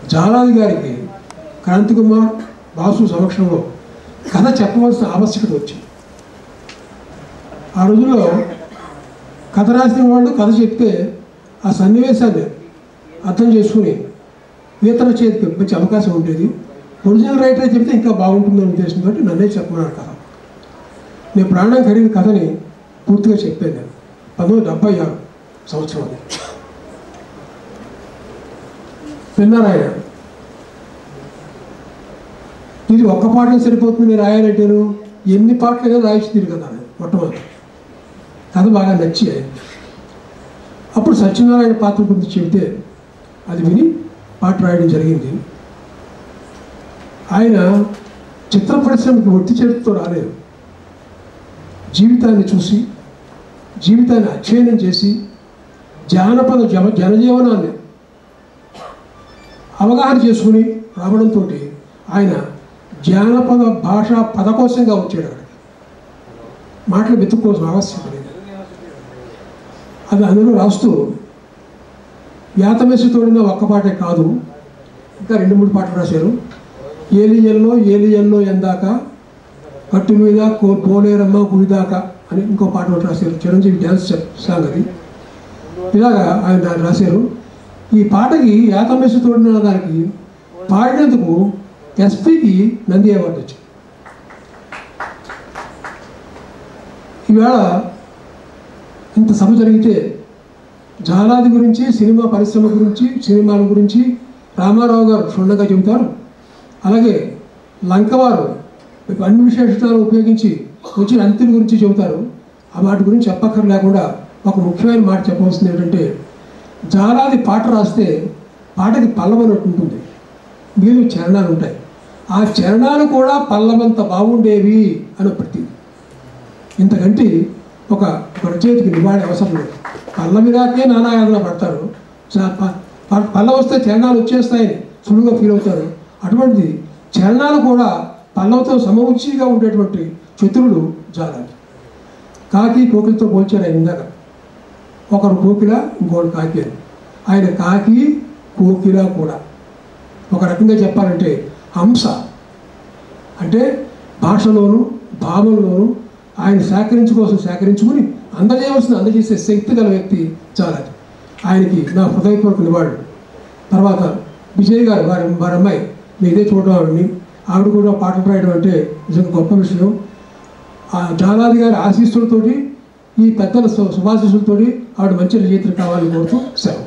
జాలాది గారికి క్రాంతికుమార్ బాసు సమక్షంలో కథ చెప్పవలసిన ఆవశ్యకత వచ్చింది ఆ రోజుల్లో కథ రాసిన వాళ్ళు కథ చెప్తే ఆ సన్నివేశాన్ని అర్థం చేసుకుని ఇతర చేతికి మంచి అవకాశం ఉండేది ఒరిజినల్ రైటర్ చెప్తే ఇంకా బాగుంటుందనే ఉద్దేశంతో నన్నే చెప్పమన్నాడు కథ నేను ప్రాణం ఖరీదు కథని పూర్తిగా చెప్పాను నేను పంతొమ్మిది డెబ్బై ఆరు సంవత్సరం అది విన్నారు ఆయన ఇది ఒక్క పాటలు సరిపోతుంది నేను రాయాలంటేను ఎన్ని పాటలు రాయించి తీరు కదా ఆయన మొట్టమొదటి కథ బాగా నచ్చి ఆయన అప్పుడు సత్యనారాయణ పాత్ర గురించి చెబితే అది విని పాట రాయడం జరిగింది ఆయన చిత్ర పరిశ్రమకి ఒత్తి చేతితో రాలేదు జీవితాన్ని చూసి జీవితాన్ని అధ్యయనం చేసి జానపద జన జనజీవనాన్ని అవగాహన చేసుకుని రావడంతో ఆయన జానపద భాష పదకోశంగా వచ్చాడు అక్కడికి మాటలు వెతుక్కోవాల్సిన ఆవశ్యకత లేదు అది అందులో రాస్తూ యాతమేసి తోడిన ఒక్క పాటే కాదు ఇంకా రెండు మూడు పాటలు రాశారు ఏలియల్లో ఏలియల్లో ఎందాక కట్టు మీద కో పోలేరమ్మ గుడిదాకా అని ఇంకో పాట ఒకటి రాశారు చిరంజీవి డ్యాన్స్ సాంగ్ అది ఇలాగా ఆయన దాన్ని రాశారు ఈ పాటకి యాతమేసి తోడిన దానికి పాడినందుకు ఎస్పీకి నంది అవార్డు వచ్చింది ఈవేళ ఇంత సభ జరిగితే జాలాది గురించి సినిమా పరిశ్రమ గురించి సినిమాల గురించి రామారావు గారు క్షుణ్ణంగా చెబుతారు అలాగే లంకవారు అన్ని విశేషాలు ఉపయోగించి వచ్చిన అంతిని గురించి చెబుతారు ఆ వాటి గురించి చెప్పక్కర్ లేకుండా ఒక ముఖ్యమైన మాట చెప్పవలసింది ఏంటంటే జాలాది పాట రాస్తే పాటకి పల్లవనట్టు ఉంటుంది మీరు చరణాలు ఉంటాయి ఆ చరణాలు కూడా పల్లవంత బాగుండేవి అని ప్రతి ఇంతకంటే ఒక ఒక రచయితకి నివాళి అవసరం లేదు పల్లవిరాకే నానాయాదన పడతారు చ- ప- ప- పల్ల వస్తే చరణాలు వచ్చేస్తాయని సులువుగా ఫీల్ అవుతారు అటువంటిది చరణాలు కూడా పల్లవతో సమవుచ్చిగా ఉండేటువంటి చతురులు జాలాలి కాకి కోకిలతో పోల్చారు ఆయన ఇందాక ఒకరు కోకిల ఇంకోటి కాకి అని ఆయన కాకి కోకిల కూడా ఒక రకంగా చెప్పాలంటే హంస అంటే భాషలోను భావంలోను ఆయన సేకరించుకోవాల్సిన సేకరించుకుని అందజేయవలసిన అందజేసే శక్తి గల వ్యక్తి చాలా ఆయనకి నా హృదయపూర్వక నివాళులు తర్వాత విజయ్ గారు వారి వారి అమ్మాయి నేను ఇదే చూడడం ఆవిడని ఆవిడ కూడా పాటలు రాయడం అంటే నిజంగా గొప్ప విషయం ఆ జాలాది గారి ఆశీస్సులతోటి ఈ పెద్దల సు- శుభాశీస్సులతోటి ఆవిడ మంచి రచయితలు కావాలని కోరుతూ సెలవు